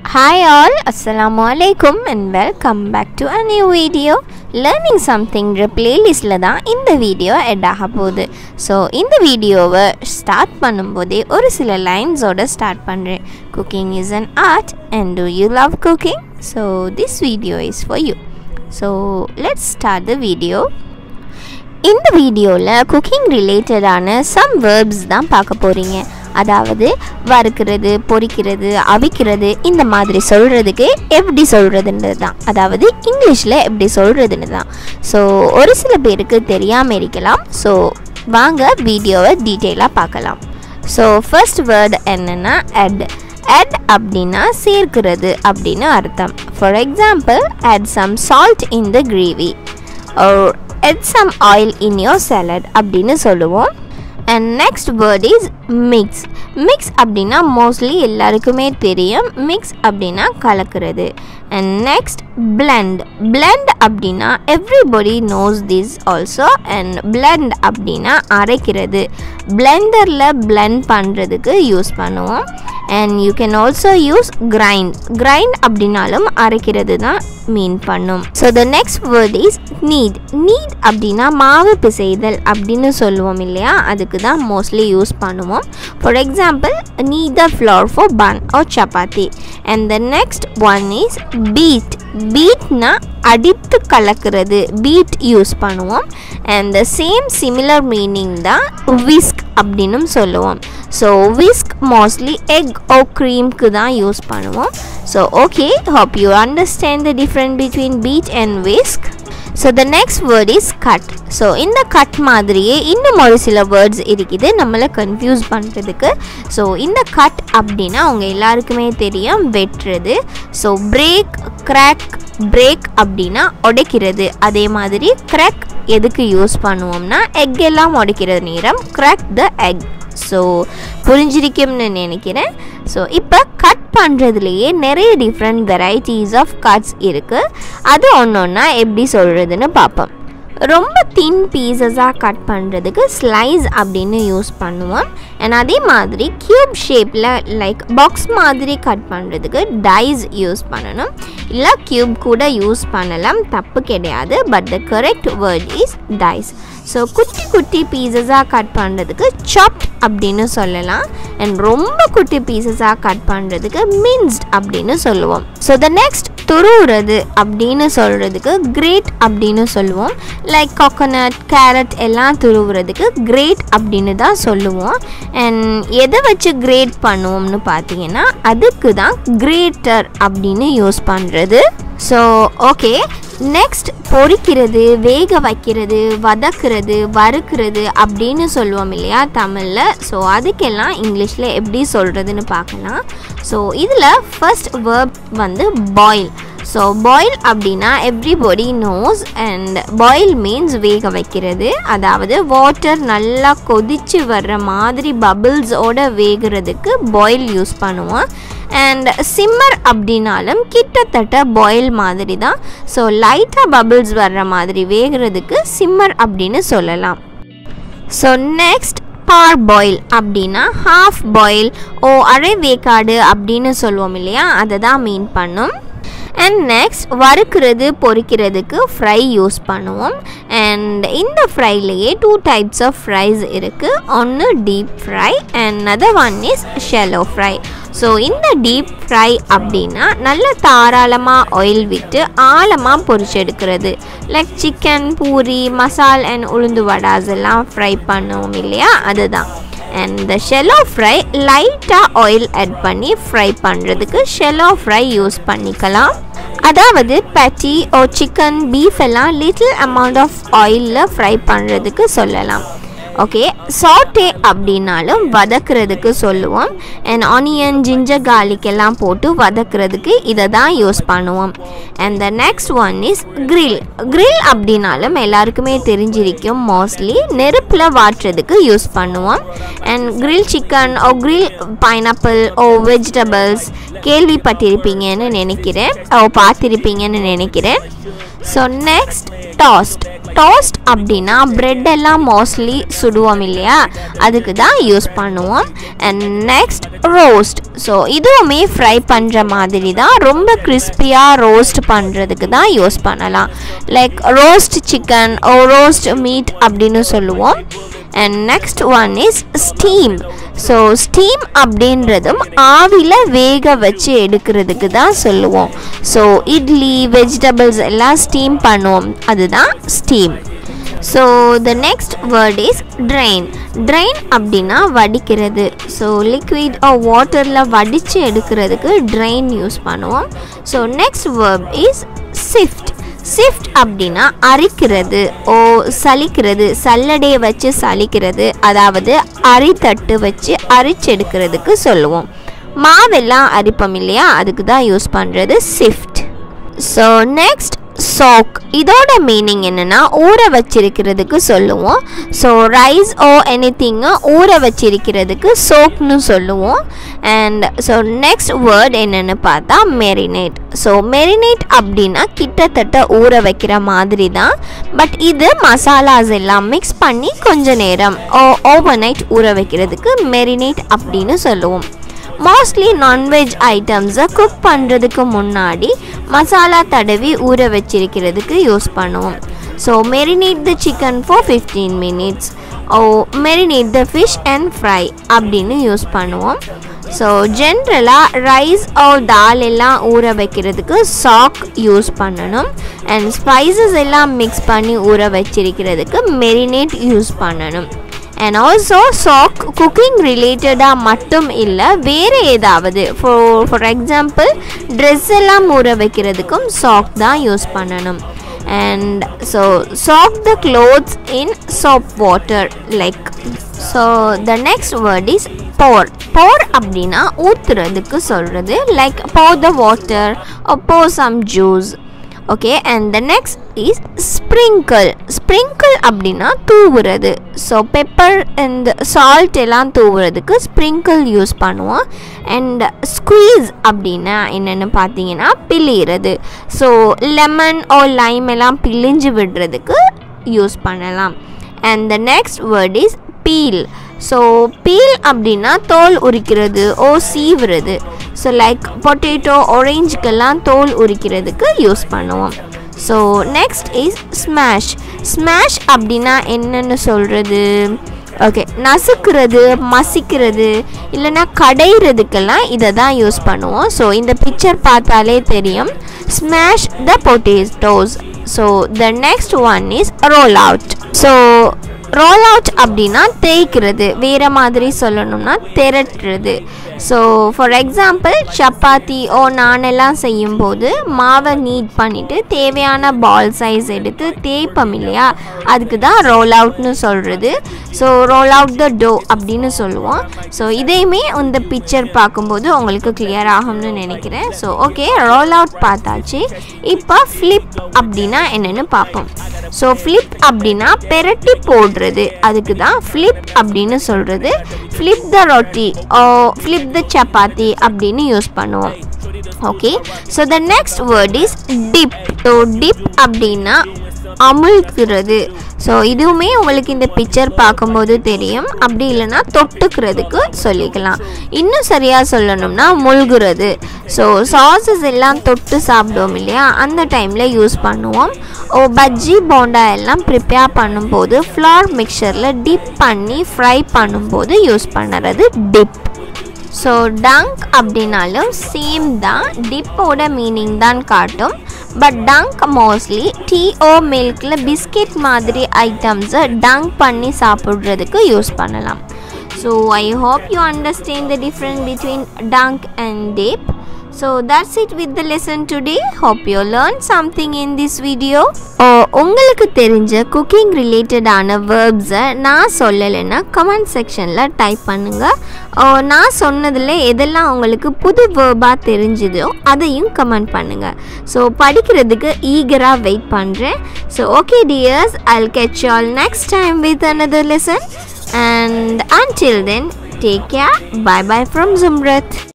Hi all, Assalamu alaikum and welcome back to a new video. Learning something பிளேலிஸ்டில் தான் இந்த video எட் ஆக போகுது so இந்த வீடியோவை ஸ்டார்ட் பண்ணும்போதே ஒரு சில லைன்ஸோட ஸ்டார்ட் பண்ணுறேன் cooking is an art and do you love cooking so this video is for you so let's start the video இந்த வீடியோவில் குக்கிங் ரிலேட்டடான சம் வேர்ப்ஸ் தான் பார்க்க போகிறீங்க அதாவது வறுக்கிறது பொரிக்கிறது அவிக்கிறது இந்த மாதிரி சொல்கிறதுக்கு எப்படி சொல்கிறதுன்றது தான் அதாவது இங்கிலீஷில் எப்படி சொல்கிறதுன்னு தான் ஸோ ஒரு சில பேருக்கு தெரியாமல் இருக்கலாம் ஸோ வாங்க வீடியோவை டீட்டெயிலாக பார்க்கலாம் ஸோ ஃபர்ஸ்ட் வேர்டு என்னென்னா அட் add அப்படின்னா சேர்க்கிறது அப்படின்னு அர்த்தம் for example add some salt in the gravy or add some oil in your salad அப்படின்னு சொல்லுவோம் and next word is mix mix அப்படின்னா மோஸ்ட்லி எல்லாருக்குமே தெரியும் மிக்ஸ் அப்படின்னா கலக்கிறது அண்ட் நெக்ஸ்ட் blend blend அப்படின்னா everybody knows this also and blend அப்படின்னா அரைக்கிறது பிளெண்டரில் blend பண்ணுறதுக்கு யூஸ் பண்ணுவோம் and you can also use grind grind அப்படின்னாலும் அரைக்கிறது தான் மீன் பண்ணும் so the next word is knead knead அப்படின்னா மாவு பிசைதல் அப்படின்னு சொல்லுவோம் இல்லையா அதுக்கு தான் மோஸ்ட்லி யூஸ் பண்ணுவோம் for example knead the floor for bun or chapati and the next one is beat பீட்னா அடித்து கலக்கிறது பீட் யூஸ் பண்ணுவோம் and the same similar meaning தான் விஸ்க் அப்படின்னும் சொல்லுவோம் so whisk mostly egg or க்ரீம்க்கு தான் யூஸ் பண்ணுவோம் so okay hope you understand the different between beat and whisk so the next word is cut so இந்த cut மாதிரியே இன்னும் ஒரு சில வேர்ட்ஸ் இருக்குது நம்மளை கன்ஃபியூஸ் பண்ணுறதுக்கு ஸோ இந்த கட் அப்படின்னா அவங்க எல்லாருக்குமே தெரியும் வெட்டுறது ஸோ பிரேக் கிராக் பிரேக் அப்படின்னா உடைக்கிறது அதே மாதிரி கிராக் எதுக்கு யூஸ் பண்ணுவோம்னா எக் எல்லாம் உடைக்கிற நேரம் கிராக் த எக் ஸோ புரிஞ்சிருக்கும்னு நினைக்கிறேன் ஸோ இப்போ கட் பண்ணுறதுலையே நிறைய டிஃப்ரெண்ட் வெரைட்டிஸ் ஆஃப் கட்ஸ் இருக்குது அது ஒன்று ஒன்றா எப்படி சொல்கிறதுன்னு பார்ப்போம் ரொம்ப தின் பீசஸாக கட் பண்ணுறதுக்கு ஸ்லைஸ் அப்படின்னு யூஸ் பண்ணுவோம் அண்ட் அதே மாதிரி க்யூப் ஷேப்பில் லைக் பாக்ஸ் மாதிரி கட் பண்ணுறதுக்கு டைஸ் யூஸ் பண்ணணும் இல்லை க்யூப் கூட யூஸ் பண்ணலாம் தப்பு கிடையாது but the correct word is dice so குட்டி குட்டி பீசஸாக கட் பண்ணுறதுக்கு சாப்ட் அப்படின்னு சொல்லலாம் அண்ட் ரொம்ப குட்டி பீசஸாக கட் பண்ணுறதுக்கு மின்ஸ்ட் அப்படின்னு சொல்லுவோம் ஸோ த நெக்ஸ்ட் துருவுறது அப்படின்னு சொல்கிறதுக்கு கிரேட் அப்படின்னு சொல்லுவோம் லைக் கோகோனட் கேரட் எல்லாம் துருவுறதுக்கு கிரேட் அப்படின்னு தான் சொல்லுவோம் அண்ட் எதை வச்சு கிரேட் பண்ணுவோம்னு பார்த்தீங்கன்னா அதுக்கு தான் கிரேட்டர் அப்படின்னு யூஸ் பண்ணுறது ஸோ ஓகே நெக்ஸ்ட் பொரிக்கிறது வேக வைக்கிறது வதக்குறது வறுக்கிறது அப்படின்னு சொல்லுவோம் இல்லையா தமிழில் ஸோ அதுக்கெல்லாம் இங்கிலீஷில் எப்படி சொல்கிறதுன்னு பார்க்கலாம் ஸோ இதில் ஃபர்ஸ்ட் வேர்ப் வந்து பாயில் ஸோ பாயில் அப்படின்னா everybody knows and boil means வேக வைக்கிறது அதாவது வாட்டர் நல்லா கொதிச்சு வர்ற மாதிரி பபிள்ஸோட வேகிறதுக்கு பாயில் யூஸ் பண்ணுவோம் அண்ட் சிம்மர் அப்படின்னாலும் கிட்டத்தட்ட பாயில் மாதிரி தான் ஸோ லைட்டாக பபிள்ஸ் வர்ற மாதிரி வேகிறதுக்கு சிம்மர் அப்படின்னு சொல்லலாம் ஸோ நெக்ஸ்ட் பார் பாயில் அப்படின்னா ஹாஃப் பாயில் ஓ அரை வேக்காடு அப்படின்னு சொல்லுவோம் இல்லையா அதை தான் மீன் பண்ணும் அண்ட் நெக்ஸ்ட் வறுக்கிறது பொரிக்கிறதுக்கு ஃப்ரை யூஸ் பண்ணுவோம் அண்ட் இந்த ஃப்ரைலேயே டூ டைப்ஸ் ஆஃப் ஃப்ரைஸ் இருக்குது ஒன்று deep fry and other one is shallow fry so இந்த டீப் ஃப்ரை அப்படின்னா நல்ல தாராளமாக ஆயில் விட்டு ஆழமாக பொரிச்செடுக்கிறது லைக் சிக்கன் பூரி மசால் அண்ட் உளுந்து வடாஸ் எல்லாம் ஃப்ரை பண்ணுவோம் இல்லையா அதுதான் அண்ட் இந்த ஷெலோ ஃப்ரை லைட்டாக ஆயில் ஆட் பண்ணி ஃப்ரை பண்ணுறதுக்கு ஷெலோ ஃப்ரை யூஸ் பண்ணிக்கலாம் அதாவது பேட்டி ஓ சிக்கன் பீஃப் எல்லாம் லிட்டில் அமௌண்ட் ஆஃப் ஆயிலில் ஃப்ரை பண்ணுறதுக்கு சொல்லலாம் ஓகே சாட்டே அப்படின்னாலும் வதக்குறதுக்கு சொல்லுவோம் அண்ட் ஆனியன் ஜிஞ்சர் garlic எல்லாம் போட்டு வதக்குறதுக்கு இதை தான் யூஸ் பண்ணுவோம் and the next one is grill grill அப்படின்னாலும் எல்லாருக்குமே தெரிஞ்சிருக்கும் மோஸ்ட்லி நெருப்பில் வாட்டுறதுக்கு யூஸ் பண்ணுவோம் and grill chicken or grill pineapple or vegetables கேள்விப்பட்டிருப்பீங்கன்னு நினைக்கிறேன் ஓ பார்த்துருப்பீங்கன்னு நினைக்கிறேன் ஸோ நெக்ஸ்ட் டாஸ்ட் டோஸ்ட் அப்படின்னா பிரெட் எல்லாம் மோஸ்ட்லி சுடுவோம் இல்லையா அதுக்கு தான் யூஸ் பண்ணுவோம் அண்ட் நெக்ஸ்ட் ரோஸ்ட் ஸோ இதுவுமே ஃப்ரை பண்ணுற மாதிரி தான் ரொம்ப கிறிஸ்பியாக ரோஸ்ட் பண்ணுறதுக்கு தான் யூஸ் பண்ணலாம் like roast chicken or roast meat அப்படின்னு சொல்லுவோம் and next one is steam so steam அப்படின்றதும் ஆவியில் வேக வச்சு எடுக்கிறதுக்கு தான் சொல்லுவோம் ஸோ இட்லி வெஜிடபிள்ஸ் எல்லாம் ஸ்டீம் பண்ணுவோம் அதுதான் steam so the next word is drain drain அப்படின்னா வடிக்கிறது ஸோ லிக்விட் வாட்டரில் வடித்து எடுக்கிறதுக்கு ட்ரைன் யூஸ் பண்ணுவோம் so next verb is sift sift அப்படின்னா அரிக்கிறது ஓ சலிக்கிறது சல்லடையை வச்சு சலிக்கிறது அதாவது அரித்தட்டு வச்சு அரிச்செடுக்கிறதுக்கு சொல்லுவோம் மாவெல்லாம் அரிப்போம் இல்லையா அதுக்கு தான் யூஸ் பண்ணுறது சிஃப்ட் ஸோ நெக்ஸ்ட் சோக் இதோட மீனிங் என்னென்னா ஊற வச்சிருக்கிறதுக்கு சொல்லுவோம் so rice or anything ஊற வச்சிருக்கிறதுக்கு சோக்னு சொல்லுவோம் அண்ட் ஸோ நெக்ஸ்ட் வேர்ட் என்னென்னு பார்த்தா மெரினேட் ஸோ மெரினேட் அப்படின்னா கிட்டத்தட்ட ஊற வைக்கிற மாதிரி தான் பட் இது மசாலாஸ் எல்லாம் மிக்ஸ் பண்ணி கொஞ்ச நேரம் ஓ ஓவர் நைட் ஊற வைக்கிறதுக்கு மெரினேட் அப்படின்னு சொல்லுவோம் மோஸ்ட்லி நான்வெஜ் ஐட்டம்ஸை குக் பண்ணுறதுக்கு முன்னாடி மசாலா தடவி ஊற வச்சிருக்கிறதுக்கு யூஸ் பண்ணுவோம் so marinate the chicken for fifteen minutes or marinate the fish and fry அப்படின்னு யூஸ் பண்ணுவோம் ஸோ ஜென்ரலாக ரைஸ் ஓ தால் எல்லாம் ஊற வைக்கிறதுக்கு சாக் யூஸ் பண்ணணும் அண்ட் ஸ்பைசஸ் எல்லாம் மிக்ஸ் பண்ணி ஊற வச்சிருக்கிறதுக்கு மெரினேட் யூஸ் பண்ணணும் அண்ட் ஆல்சோ சாக் குக்கிங் ரிலேட்டடாக மட்டும் இல்லை வேறு ஏதாவது ஃபார் ஃபார் எக்ஸாம்பிள் ட்ரெஸ் எல்லாம் ஊற வைக்கிறதுக்கும் சாக் தான் யூஸ் பண்ணணும் and so soak the clothes in soap water like so the next word is pour pour அப்படின்னா ஊற்றுறதுக்கு சொல்கிறது like pour the water pour some juice okay and the next is sprinkle sprinkle அப்படின்னா தூவுறது so pepper and salt எல்லாம் தூவுறதுக்கு sprinkle use பண்ணுவோம் and squeeze அப்படின்னா என்னென்னு பார்த்தீங்கன்னா பிழிகிறது ஸோ லெமன் ஓ லைம் எல்லாம் பிழிஞ்சு விடுறதுக்கு யூஸ் பண்ணலாம் and the next word is peel so feel அப்படின்னா தோல் உரிக்கிறது ஓ சீவுறது ஸோ லைக் பொட்டேட்டோ ஒரேஞ்சுக்கெல்லாம் தோல் உரிக்கிறதுக்கு யூஸ் பண்ணுவோம் so next is smash smash அப்படின்னா என்னென்னு சொல்கிறது ஓகே நசுக்கிறது மசிக்கிறது இல்லைன்னா கடையிறதுக்கெல்லாம் இதை தான் யூஸ் பண்ணுவோம் ஸோ இந்த பிக்சர் பார்த்தாலே தெரியும் smash the potatoes so the next one is roll out so roll out அப்படின்னா தேய்க்கிறது வேறு மாதிரி சொல்லணும்னா திரட்டுறது so for example chapati or நானெல்லாம் செய்யும்போது மாவை நீட் பண்ணிவிட்டு தேவையான பால் சைஸ் எடுத்து தேய்ப்போம் இல்லையா அதுக்கு தான் ரோல் அவுட்னு சொல்கிறது so roll out the dough அப்படின்னு சொல்லுவோம் ஸோ இதையுமே இந்த பிக்சர் பார்க்கும்போது உங்களுக்கு கிளியர் ஆகும்னு நினைக்கிறேன் ஸோ ஓகே ரோல் அவுட் பார்த்தாச்சு இப்போ ஃப்ளிப் அப்படின்னா என்னென்னு பார்ப்போம் ஸோ ஃப்ளிப் அப்படின்னா பெரட்டி போடுறது அதுக்கு தான் ஃப்ளிப் அப்படின்னு சொல்கிறது ஃப்ளிப் த ரொட்டி ஓ ஃப்ளிப் த சப்பாத்தி அப்படின்னு யூஸ் பண்ணுவோம் okay so the next word is dip so dip அப்படின்னா அமுழ்கிறது ஸோ இதுவுமே உங்களுக்கு இந்த பிக்சர் பார்க்கும்போது தெரியும் அப்படி இல்லைன்னா தொட்டுக்கிறதுக்கு சொல்லிக்கலாம் இன்னும் சரியாக சொல்லணும்னா முழுகுறது ஸோ சாசஸ் எல்லாம் தொட்டு சாப்பிடுவோம் இல்லையா அந்த டைமில் யூஸ் பண்ணுவோம் ஓ பஜ்ஜி போண்டா எல்லாம் ப்ரிப்பேர் பண்ணும்போது ஃப்ளார் மிக்சரில் டிப் பண்ணி ஃப்ரை பண்ணும்போது யூஸ் பண்ணுறது டிப் ஸோ டங்க் அப்படின்னாலும் சேம் தான் டிப்போட மீனிங் தான் காட்டும் but dunk mostly tea or மில்கில் பிஸ்கெட் மாதிரி ஐட்டம்ஸை டங்க் பண்ணி சாப்பிட்றதுக்கு யூஸ் பண்ணலாம் so I hope you understand the different between dunk and dip so that's it with the lesson today hope you learn something in this video உங்களுக்கு தெரிஞ்ச cooking ரிலேட்டடான வேர்ப்ஸை நான் சொல்லலைன்னா கமெண்ட் செக்ஷனில் டைப் பண்ணுங்கள் நான் சொன்னதில் எதெல்லாம் உங்களுக்கு புது வேர்பாக தெரிஞ்சுதோ அதையும் கமெண்ட் பண்ணுங்கள் ஸோ படிக்கிறதுக்கு ஈகராக வெயிட் பண்ணுறேன் so okay dears I'll catch all next time with another lesson and until then take care bye bye from zumrat